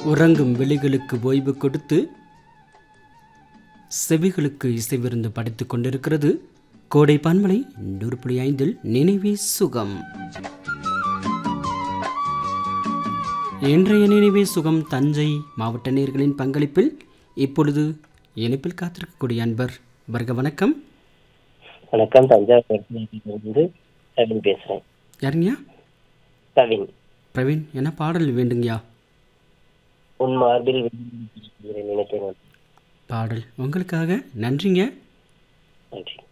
உறங்கும் விழிகளுக்கு ஓய்வு கொடுத்து செவிகளுக்கு இசைவிருந்து படைத்துக் கொண்டிருக்கிறது கோடை பன்மலை நூறு புள்ளி ஐந்தில் நினைவே சுகம் இன்றைய நினைவே சுகம் தஞ்சை மாவட்ட நேர்களின் பங்களிப்பில் இப்பொழுது இணைப்பில் காத்திருக்கக்கூடிய அன்பர் வருக வணக்கம் வணக்கம் தஞ்சாவூர் கவின் பேசுறேன் யாருங்கய்யா கவின் பிரவீன் என்ன பாடல் வேண்டுங்கய்யா உன் மார்பில் நினைக்கிறேன் பாடல் உங்களுக்காக நன்றிங்க நன்றி